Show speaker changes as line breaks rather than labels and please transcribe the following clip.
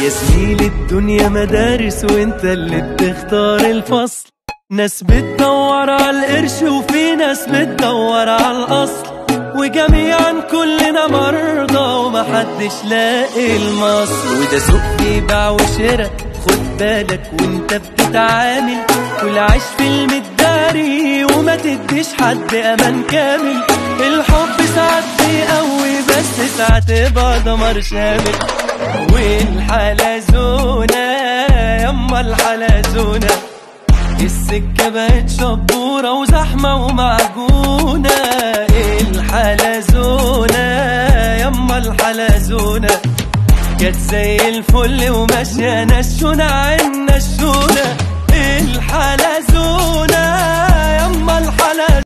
يا زميل الدنيا مدارس وانت اللي بتختار الفصل ناس بتدور على القرش وفي ناس بتدور على الاصل وجميعا كلنا مرضى ومحدش لاقي المصل وده سوق بيباع وشراء خد بالك وانت بتتعامل كل عيش في المداري وما تديش حد امان كامل الحب ساعات بيقوي بس ساعات يبقى دمار شامل والحلزونة يما الحلزونة السكة بقت شبورة وزحمة ومعجونة الحلزونة يما الحلزونة كانت زي الفل وماشية نشونة عنا الشونة